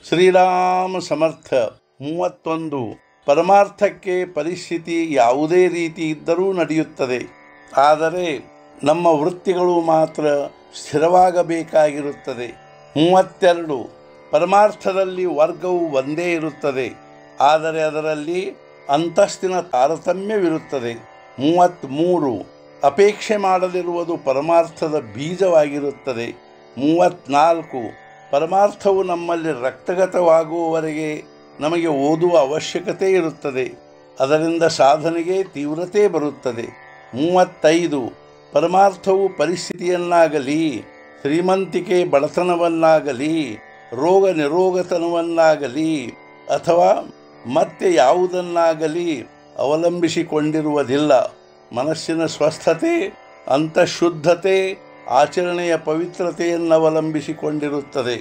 ಶ್ರೀರಾಮ ಸಮರ್ಥ ಮೂವತ್ತೊಂದು ಪರಮಾರ್ಥಕ್ಕೆ ಪರಿಸ್ಥಿತಿ ಯಾವುದೇ ರೀತಿ ಇದ್ದರೂ ನಡೆಯುತ್ತದೆ ಆದರೆ ನಮ್ಮ ವೃತ್ತಿಗಳು ಮಾತ್ರ ಸ್ಥಿರವಾಗಬೇಕಾಗಿರುತ್ತದೆ ಮೂವತ್ತೆರಡು ಪರಮಾರ್ಥದಲ್ಲಿ ವರ್ಗವು ಒಂದೇ ಇರುತ್ತದೆ ಆದರೆ ಅದರಲ್ಲಿ ಅಂತಸ್ತಿನ ತಾರತಮ್ಯವಿರುತ್ತದೆ ಮೂವತ್ತ್ಮೂರು ಅಪೇಕ್ಷೆ ಮಾಡದಿರುವುದು ಪರಮಾರ್ಥದ ಬೀಜವಾಗಿರುತ್ತದೆ ಮೂವತ್ತ್ನಾಲ್ಕು ಪರಮಾರ್ಥವು ನಮ್ಮಲ್ಲಿ ರಕ್ತಗತವಾಗುವವರೆಗೆ ನಮಗೆ ಓದುವ ಅವಶ್ಯಕತೆ ಇರುತ್ತದೆ ಅದರಿಂದ ಸಾಧನೆಗೆ ತೀವ್ರತೆ ಬರುತ್ತದೆ ಮೂವತ್ತೈದು ಪರಮಾರ್ಥವು ಪರಿಸ್ಥಿತಿಯನ್ನಾಗಲಿ ಶ್ರೀಮಂತಿಕೆ ಬಡತನವನ್ನಾಗಲಿ ರೋಗ ನಿರೋಗತನವನ್ನಾಗಲಿ ಅಥವಾ ಮತ್ತೆ ಯಾವುದನ್ನಾಗಲಿ ಅವಲಂಬಿಸಿಕೊಂಡಿರುವುದಿಲ್ಲ ಮನಸ್ಸಿನ ಸ್ವಸ್ಥತೆ ಅಂತಃಶುದ್ಧತೆ ಆಚರಣೆಯ ಪವಿತ್ರತೆಯನ್ನು ಅವಲಂಬಿಸಿಕೊಂಡಿರುತ್ತದೆ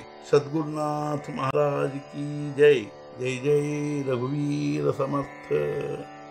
ಸದ್ಗುರುನಾಥ ಮಹಾರಾಜ್ ಕಿ ಜೈ ಜೈ ಜೈ ರಘುವೀರ ಸಮರ್ಥ